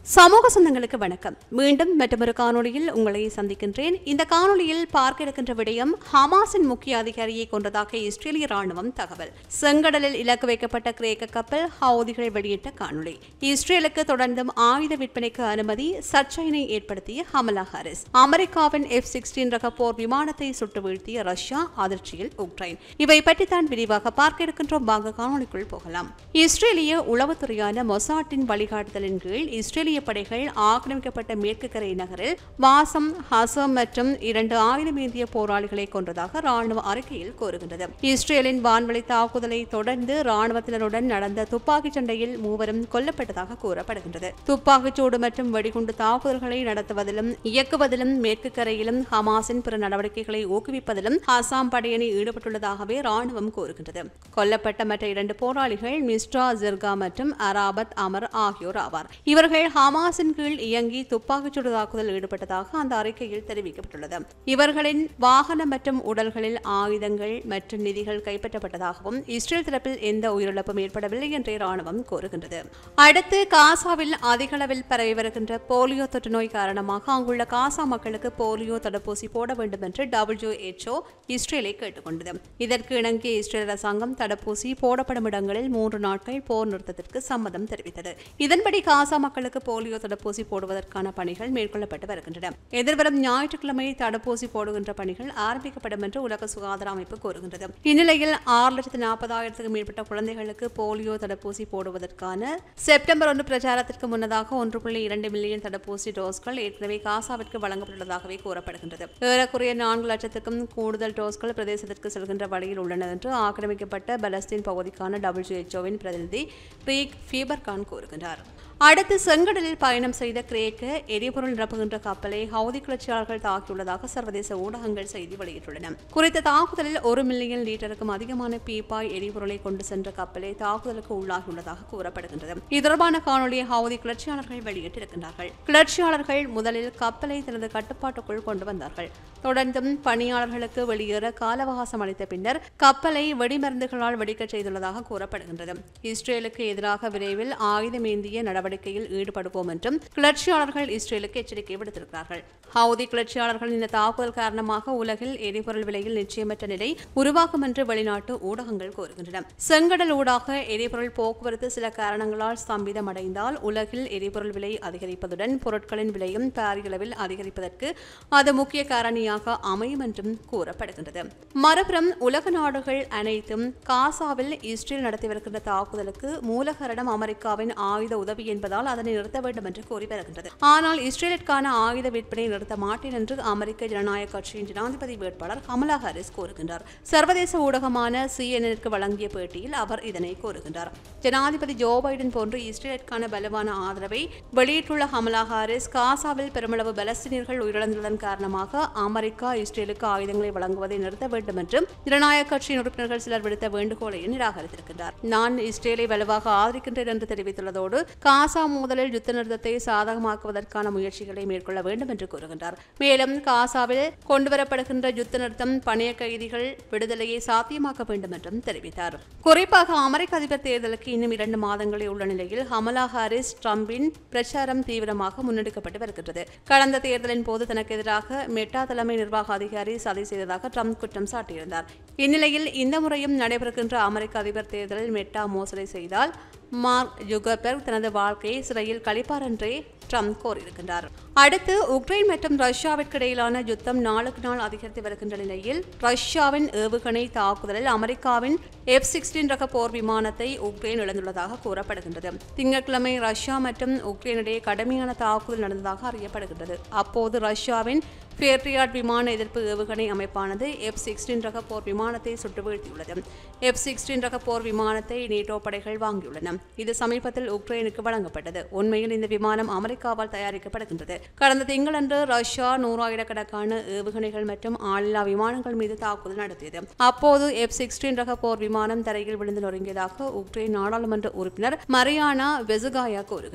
சமூக சொந்தங்களுக்கு வணக்கம் மீண்டும் மற்றொரு காணொளியில் உங்களை சந்திக்கின்றேன் இந்த காணொளியில் பார்க்க இருக்கின்ற விடயம் ஹமாஸின் முக்கிய அதிகாரியை கொன்றதாக இஸ்ரேலிய ராணுவம் தகவல் செங்கடலில் இலக்கு வைக்கப்பட்ட கிரேக்க கப்பல் ஹவுதிகள் வெளியிட்ட காணொளி இஸ்ரேலுக்கு தொடர்ந்தும் ஆயுத விற்பனைக்கு அனுமதி சர்ச்சையினை ஏற்படுத்திய ஹமலா ஹாரிஸ் அமெரிக்காவின் எஃப் சிக்ஸ்டீன் ரக போர் விமானத்தை சுட்டு வீழ்த்திய ரஷ்யா அதிர்ச்சியில் உக்ரைன் இவை பற்றித்தான் விரிவாக பார்க்க இருக்கின்றோம் வாங்க காணொளிக்குள் போகலாம் இஸ்ரேலிய உளவுத்துறையான மொசாட்டின் வழிகாட்டுதலின் கீழ் இஸ்ரேலிய படைகள் ஆக்கிரமிக்கப்பட்ட மேற்கு கரை நகரில் வாசம் ஹசம் மற்றும் இரண்டு ஆயுதமேந்திய போராளிகளை கொன்றதாக ராணுவ அறிக்கையில் கூறுகின்றது இஸ்ரேலின் வான்வழி தாக்குதலை தொடர்ந்து ராணுவத்தினருடன் நடந்த துப்பாக்கிச் சண்டையில் மூவரும் கொல்லப்பட்டதாக கூறப்படுகின்றது துப்பாக்கிச்சூடு மற்றும் வெடிகுண்டு தாக்குதல்களை நடத்துவதிலும் இயக்குவதிலும் மேற்கு கரையிலும் ஹமாஸின் பிற நடவடிக்கைகளை ஊக்குவிப்பதிலும் அசாம் படையணி ஈடுபட்டுள்ளதாகவே ராணுவம் கூறுகின்றது கொல்லப்பட்ட மற்ற இரண்டு போராளிகள் மிஸ்ட்ரா ஜிர்கா மற்றும் அராபத் அமர் ஆகியோர் ஆவார் இவர்கள் ஹமாஸின் கீழ் இயங்கி துப்பாக்கிச்சூடு தாக்குதல் ஈடுபட்டதாக அந்த அறிக்கையில் தெரிவிக்கப்பட்டுள்ளது இவர்களின் வாகனம் மற்றும் உடல்களில் ஆயுதங்கள் மற்றும் நிதிகள் கைப்பற்றப்பட்டதாகவும் இஸ்ரேல் தரப்பில் எந்த உயிரிழப்பும் ஏற்படவில்லை என்றே ராணுவம் கூறுகின்றது அடுத்து காசாவில் அதிக அளவில் பரவி வருகின்ற போலியோ தொற்று நோய் காரணமாக அங்குள்ள காசா மக்களுக்கு போலியோ தடுப்பூசி போட வேண்டும் என்று டபிள்யூஎச்ஓ இஸ்ரேலை கேட்டுக்கொண்டது இதற்கு இணங்கிய இஸ்ரேல் அரசாங்கம் தடுப்பூசி போடப்படும் இடங்களில் மூன்று நாட்கள் போர் நிறுத்தத்திற்கு சம்மதம் தெரிவித்தது இதன்படி காசா மக்களுக்கு போலியோ தடுப்பூசி போடுவதற்கான பணிகள் மேற்கொள்ளப்பட்டு வருகின்றன எதிர்வரும் ஞாயிற்றுக்கிழமை தடுப்பூசி போடுகின்ற பணிகள் ஆரம்பிக்கப்படும் என்று உலக சுகாதார அமைப்பு கூறுகின்றது இந்நிலையில் ஆறு லட்சத்து நாற்பதாயிரத்துக்கும் மேற்பட்ட குழந்தைகளுக்கு போலியோ தடுப்பூசி போடுவதற்கான செப்டம்பர் ஒன்று பிரச்சாரத்திற்கு முன்னதாக ஒன்று புள்ளி இரண்டு மில்லியன் தடுப்பூசி டோஸ்கள் ஏற்கனவே காசாவிற்கு வழங்கப்பட்டுள்ளதாகவே கூறப்படுகின்றது ஏறக்குறைய நான்கு லட்சத்துக்கும் கூடுதல் டோஸ்கள் பிரதேசத்திற்கு செல்கின்ற வழியில் உள்ளன என்று ஆக்கிரமிக்கப்பட்ட பலஸ்தீன் பகுதிக்கான டபிள்யூஎச்ஓவின் பிரதிநிதி ரீக் ஃபீபர்கான் கூறுகின்றார் அடுத்து செங்கடலில் பயணம் செய்த கிரேக்க எரிபொருள் நிரப்புகின்ற கப்பலை ஹவுதி கிளர்ச்சியாளர்கள் தாக்கியுள்ளதாக சர்வதேச ஊடகங்கள் செய்தி வெளியிட்டுள்ளன குறித்த தாக்குதலில் ஒரு மில்லியன் லீட்டருக்கும் அதிகமான பீப்பாய் எரிபொருளை கொண்டு சென்ற கப்பலை தாக்குதலுக்கு உள்ளாகியுள்ளதாக கூறப்படுகின்றது இது தொடர்பான காணொலியை ஹவுதி கிளர்ச்சியாளர்கள் வெளியிட்டிருக்கின்றார்கள் கிளர்ச்சியாளர்கள் முதலில் கப்பலை தனது கட்டுப்பாட்டுக்குள் கொண்டு வந்தார்கள் தொடர்ந்தும் பணியாளர்களுக்கு வெளியேற கால அவகாசம் அளித்த பின்னர் கப்பலை வெடிமருந்துகளால் வெடிக்கச் செய்துள்ளதாக கூறப்படுகின்றது இஸ்ரேலுக்கு எதிராக விரைவில் ஆயுதமேந்திய நடவடிக்கையில் ஈடுபடுவோம் என்றும் கிளர்ச்சியாளர்கள் இஸ்ரேலுக்கு எச்சரிக்கை விடுத்திருக்கிறார்கள் ஹவுதி கிளர்ச்சியாளர்கள் இந்த தாக்குதல் காரணமாக உலகில் எரிபொருள் விலையில் நிச்சயமற்ற நிலை உருவாகும் என்று வெளிநாட்டு ஊடகங்கள் கூறுகின்றன செங்கடல் ஊடாக எரிபொருள் போக்குவரத்து சில காரணங்களால் ஸ்தம்பிதமடைந்தால் உலகில் எரிபொருள் விலை அதிகரிப்பதுடன் பொருட்களின் விலையும் பாரியளவில் அதிகரிப்பதற்கு அது முக்கிய காரணியாக அமையும் என்றும் கூறப்படுகின்றது மறுபுறம் உலக நாடுகள் அனைத்தும் காசாவில் இஸ்ரேல் நடத்தி வருகின்ற தாக்குதலுக்கு மூலகரணம் அமெரிக்காவின் ஆயுத உதவி என்பதால் அதனை நிறுத்த வேண்டும் என்று கூறி வருகின்றது ஆனால் இஸ்ரேலிற்கான ஆயுத விற்பனை நிறுத்த மாட்டேன் என்று அமெரிக்க ஜனநாயக கட்சியின் ஜனாதிபதி வேட்பாளர் கமலா ஹாரிஸ் கூறுகின்றார் சர்வதேச ஊடகமான சிஎன்எனுக்கு வழங்கிய பேட்டியில் அவர் இதனை கூறுகின்றார் ஜனாதிபதி ஜோ பைடன் போன்று இஸ்ரேலிற்கான பலமான ஆதரவை வெளியிட்டுள்ள கமலா ஹாரிஸ் காசாவில் பெருமளவு பலஸ்தீனியர்கள் உயிரிழந்துள்ளதன் காரணமாக அமெரிக்கா இஸ்ரேலுக்கு ஆயுதங்களை வழங்குவதை நிறுத்த வேண்டும் என்றும் ஜனநாயக கட்சியின் உறுப்பினர்கள் சிலர் விடுத்த வேண்டுகோளையும் நிராகரித்திருக்கின்றார் நான் இஸ்ரேலை வலுவாக ஆதரிக்கின்றேன் என்று தெரிவித்துள்ளதோடு காசா மோதலில் யுத்த நிறுத்தத்தை சாதகமாக்குவதற்கான முயற்சிகளை மேற்கொள்ள வேண்டும் என்று கூறுகின்றார் மேலும் காசாவில் கொண்டுவரப்படுகின்ற யுத்த நிறுத்தம் பணைய கைதிகள் விடுதலையை சாத்தியமாக்க வேண்டும் என்றும் தெரிவித்தார் குறிப்பாக அமெரிக்க அதிபர் தேர்தலுக்கு இன்னும் இரண்டு மாதங்களே உள்ள நிலையில் ஹமலா ஹாரிஸ் ட்ரம்பின் பிரச்சாரம் தீவிரமாக முன்னெடுக்கப்பட்டு வருகின்றது கடந்த தேர்தலின் போது தனக்கு எதிராக மெட்டா தலைமை நிர்வாக அதிகாரி சதி செய்ததாக ட்ரம்ப் குற்றம் சாட்டியிருந்தார் இந்நிலையில் இந்த முறையும் நடைபெறுகின்ற அமெரிக்க அதிபர் தேர்தலில் மெட்டா மோசடி செய்தால் மார்க் ஜுகர்பெர்க் தனது வாழ்க்கையை சிறையில் கழிப்பார் என்றே ட்ரம்ப் கோரியிருக்கின்றார் அடுத்து உக்ரைன் மற்றும் ரஷ்யாவிற்கு இடையிலான யுத்தம் நாளுக்கு நாள் அதிகரித்து வருகின்ற நிலையில் ரஷ்யாவின் ஏவுகணை தாக்குதலில் அமெரிக்காவின் எஃப் சிக்ஸ்டீன் ரக போர் விமானத்தை உக்ரைன் இழந்துள்ளதாக கூறப்படுகின்றது திங்கட்கிழமை ரஷ்யா மற்றும் உக்ரைன் இடையே கடுமையான தாக்குதல் நடந்ததாக அறியப்படுகின்றது அப்போது ரஷ்யாவின் பேட்ரியாட் விமான எதிர்ப்பு ஏவுகணை அமைப்பானது எஃப் சிக்ஸ்டீன் ரக போர் விமானத்தை சுட்டு வீழ்த்தியுள்ளது எஃப் சிக்ஸ்டீன் ரக போர் விமானத்தை நேட்டோ படைகள் வாங்கியுள்ளன இது சமீபத்தில் உக்ரைனுக்கு வழங்கப்பட்டது உண்மையில் இந்த விமானம் அமெரிக்காவால் தயாரிக்கப்படுகின்றது கடந்த திங்களன்று ரஷ்யா நூறாயிரக்கணக்கான ஏவுகணைகள் மற்றும் ஆளில்லா விமானங்கள் மீது தாக்குதல் நடத்தியது அப்போது எஃப் சிக்ஸ்டீன் ரக போர் விமானம் தரையில் விழுந்து நொறுங்கியதாக உக்ரைன் நாடாளுமன்ற உறுப்பினர் மரியானா வெசுகாயா கூறுகின்றார்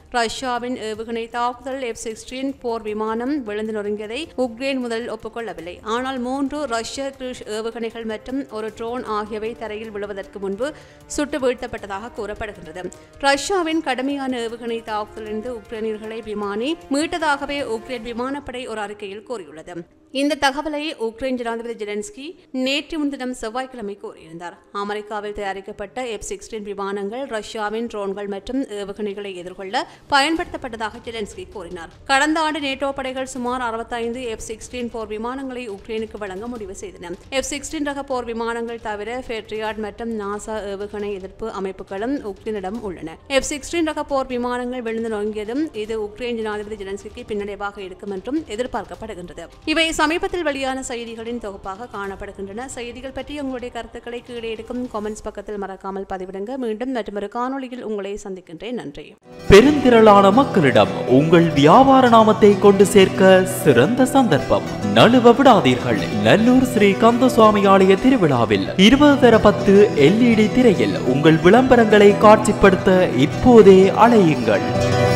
ரஷ்யாவின் ஏவுகணை தாக்குதல் எஃப் சிக்ஸ்டீன் போர் விமானம் விழுந்து நொறுங்கியதை உக்ரைன் முதலில் ஒப்புக்கொள்ளவில்லை ஆனால் மூன்று ரஷ்ய கிருஷ் ஏவுகணைகள் மற்றும் ஒரு ட்ரோன் ஆகியவை தரையில் விழுவதற்கு முன்பு சுட்டு வீழ்த்தப்பட்டதாக கூறப்படுகின்றது ரஷ்யாவின் கடுமையான ஏவுகணை தாக்குதலிருந்து உக்ரைனியர்களை விமானி மீட்டதாகவே உக்ரைன் விமானப்படை ஒரு அறிக்கையில் கூறியுள்ளது இந்த தகவலை உக்ரைன் ஜனாதிபதி ஜெலன்ஸ்கி நேற்று முன்தினம் செவ்வாய்க்கிழமை கூறியிருந்தார் அமெரிக்காவில் தயாரிக்கப்பட்ட எஃப் சிக்ஸ்டீன் விமானங்கள் ரஷ்யாவின் ட்ரோன்கள் மற்றும் ஏவுகணைகளை எதிர்கொள்ள பயன்படுத்தப்பட்டதாக ஜெலன்ஸ்கி கூறினார் கடந்த ஆண்டு நேட்டோ படைகள் சுமார் அறுபத்தைந்து எஃப் சிக்ஸ்டீன் போர் விமானங்களை உக்ரைனுக்கு வழங்க முடிவு செய்தன எஃப் சிக்ஸ்டீன் ரக போர் விமானங்கள் தவிர ஃபெட்ரியாட் மற்றும் நாசா ஏவுகணை எதிர்ப்பு அமைப்புகளும் உக்ரைனிடம் உள்ளன எஃப் சிக்ஸ்டீன் ரக போர் விமானங்கள் விழுந்து நொங்கியதும் இது உக்ரைன் ஜனாதிபதி ஜெலன்ஸ்கிக்கு பின்னடைவாக இருக்கும் என்றும் எதிர்பார்க்கப்படுகின்றது இவை சமீபத்தில் வெளியான செய்திகளின் தொகுப்பாக காணப்படுகின்றன செய்திகள் பற்றி உங்களுடைய கருத்துக்களை கீழே இருக்கும் காமெண்ட்ஸ் பக்கத்தில் மறக்காமல் பதிவிடுங்க மீண்டும் மற்றொரு காணொளியில் உங்களை சந்திக்கின்றேன் நன்றி பெருந்திரளான மக்களிடம் உங்கள் வியாபார நாமத்தை கொண்டு சேர்க்க சிறந்த சந்தர்ப்பம் நழுவ விடாதீர்கள் நல்லூர் ஸ்ரீ கந்தசுவாமி ஆலய திருவிழாவில் இருபது தர பத்து எல்இடி திரையில் உங்கள் விளம்பரங்களை காட்சிப்படுத்த இப்போதே அலையுங்கள்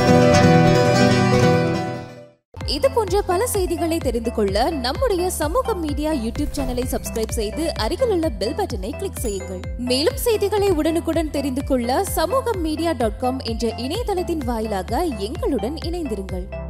இது போன்ற பல செய்திகளை தெரிந்து கொள்ள நம்முடைய சமூக மீடியா யூடியூப் சேனலை சப்ஸ்கிரைப் செய்து அருகில் உள்ள பெல் பட்டனை கிளிக் செய்யுங்கள் மேலும் செய்திகளை உடனுக்குடன் தெரிந்து கொள்ள சமூக மீடியா டாட் காம் என்ற இணையதளத்தின் வாயிலாக எங்களுடன் இணைந்திருங்கள்